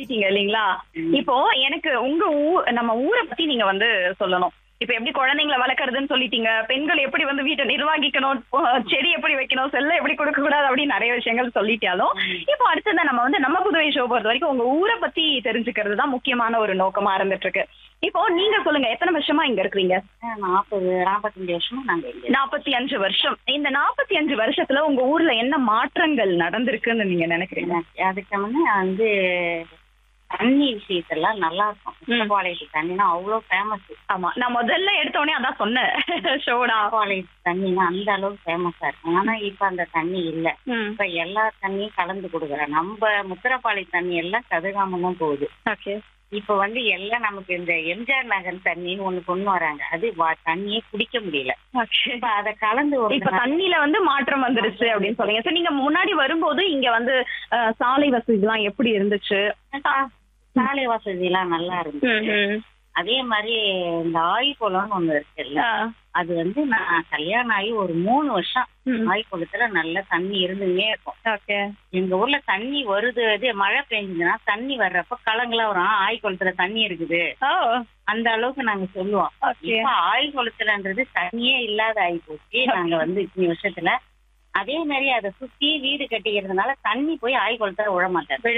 சொல்லிட்டீங்க இல்லீங்களா இப்போ எனக்கு உங்க ஊர் நம்ம ஊரை பத்தி நீங்க வந்து சொல்லணும் இப்ப எப்படி குழந்தைங்களை வளர்க்கறதுன்னு சொல்லிட்டீங்க பெண்கள் எப்படி வந்து வீட்டை நிர்வகிக்கணும் அஹ் செடி எப்படி வைக்கணும் செல்ல எப்படி கொடுக்க கூடாது அப்படின்னு நிறைய விஷயங்கள் சொல்லிட்டாலும் இப்போ அடுத்தது நம்ம வந்து நம்ம புதுவை ஷோ பொறுத்த வரைக்கும் உங்க ஊரை பத்தி தெரிஞ்சுக்கிறது தான் முக்கியமான ஒரு நோக்கமா இருந்துட்டு இருக்கு இப்போ நீங்க சொல்லுங்க எத்தனை வருஷமா இங்க இருக்கிறீங்க நாற்பது நாற்பத்தஞ்சு வருஷமா நாங்க இங்க நாற்பத்தி அஞ்சு வருஷம் இந்த நாற்பத்தி அஞ்சு வருஷத்துல உங்க ஊர்ல என்ன மாற்றங்கள் நடந்திருக்குன்னு நீங்க நினைக்கிறீங்க எனக்கு அதுக்கு வந்து வந்து தண்ணி விஷயத்தெல்லாம் நல்லா இருக்கும் குப்பப்பாளையத்து தண்ணினா அவ்வளவு ஃபேமஸ் ஆமா நான் முதல்ல எடுத்த உடனே அதான் சொன்னேன் ஷோடா குப்பப்பாளையத்து தண்ணினா அந்த அளவுக்கு ஃபேமஸா இருக்கும் ஆனா இப்ப அந்த தண்ணி இல்ல ம் இப்ப எல்லா தண்ணியும் கலந்து கொடுக்குறோம் நம்ம முத்திரப்பாளைய தண்ணி எல்லாம் கதுகாம தான் போகுது ஓகே இப்ப வந்து எல்லாம் நமக்கு இந்த எம்ஜிஆர் நகர் தண்ணின்னு ஒண்ணு கொண்டு வராங்க அது வா- தண்ணியே குடிக்க முடியல ஓகே இப்ப அத கலந்து ஒரு இப்ப தண்ணியில வந்து மாற்றம் வந்துருச்சு அப்படின்னு சொல்றீங்க சரி நீங்க முன்னாடி வரும்போது இங்க வந்து அஹ், சாலை வசதி எல்லாம் எப்படி இருந்துச்சு சாலை வசதி எல்லாம் நல்லா இருந்துச்சு அதே மாதிரி இந்த ஆய்குளம்னு ஒண்ணு இருக்குல்ல அது வந்து நான் கல்யாணம் ஆகி ஒரு மூணு வருஷம் ஆய்குளத்துல நல்ல தண்ணி இருந்துன்னே இருக்கும் ஓகே எங்க ஊர்ல தண்ணி வருது இது மழை பெஞ்சதுன்னா தண்ணி வர்றப்ப கலங்களா வரும் ஆய்குளத்துல தண்ணி இருக்குது ஓ அந்த அளவுக்கு நாங்க சொல்லுவோம் ஓகே இப்ப ஆய்குளத்துலன்றது தண்ணியே இல்லாத ஆகி போச்சு நாங்க வந்து இத்தனை வருஷத்துல அதே மாதிரி அதை சுத்தி வீடு கட்டிக்கிறதுனால தண்ணி போய் ஆய்குளத்துல விழ மாட்டாது